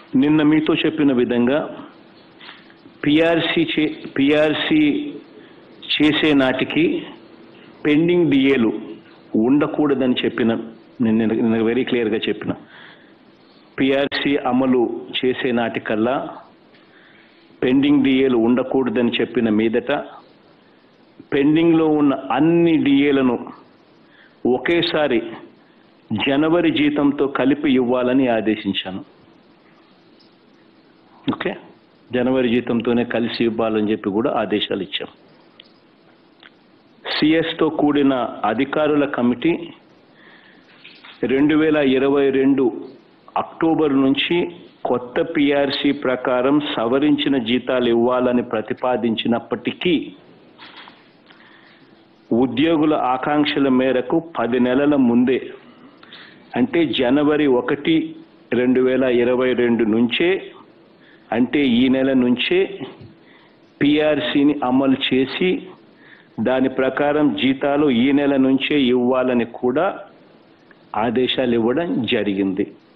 నిన్న మీతో చెప్పిన విధంగా పిఆర్సి చే పిఆర్సి చేసే నాటికి పెండింగ్ డిఏలు ఉండకూడదని చెప్పిన నిన్న నిన్న వెరీ క్లియర్గా చెప్పిన పిఆర్సి అమలు చేసే నాటికల్లా పెండింగ్ డిఏలు ఉండకూడదని చెప్పిన మీదట పెండింగ్లో ఉన్న అన్ని డిఏలను ఒకేసారి జనవరి జీతంతో కలిపి ఇవ్వాలని ఆదేశించాను ఓకే జనవరి జీతంతోనే కలిసి ఇవ్వాలని చెప్పి కూడా ఆదేశాలు ఇచ్చాం సిఎస్తో కూడిన అధికారుల కమిటీ రెండు వేల ఇరవై రెండు అక్టోబర్ నుంచి కొత్త పిఆర్సి ప్రకారం సవరించిన జీతాలు ఇవ్వాలని ప్రతిపాదించినప్పటికీ ఉద్యోగుల ఆకాంక్షల మేరకు పది నెలల ముందే అంటే జనవరి ఒకటి రెండు వేల ఇరవై రెండు నుంచే అంటే ఈ నెల నుంచే పిఆర్సిని అమలు చేసి దాని ప్రకారం జీతాలు ఈ నెల నుంచే ఇవ్వాలని కూడా ఆదేశాలు ఇవ్వడం జరిగింది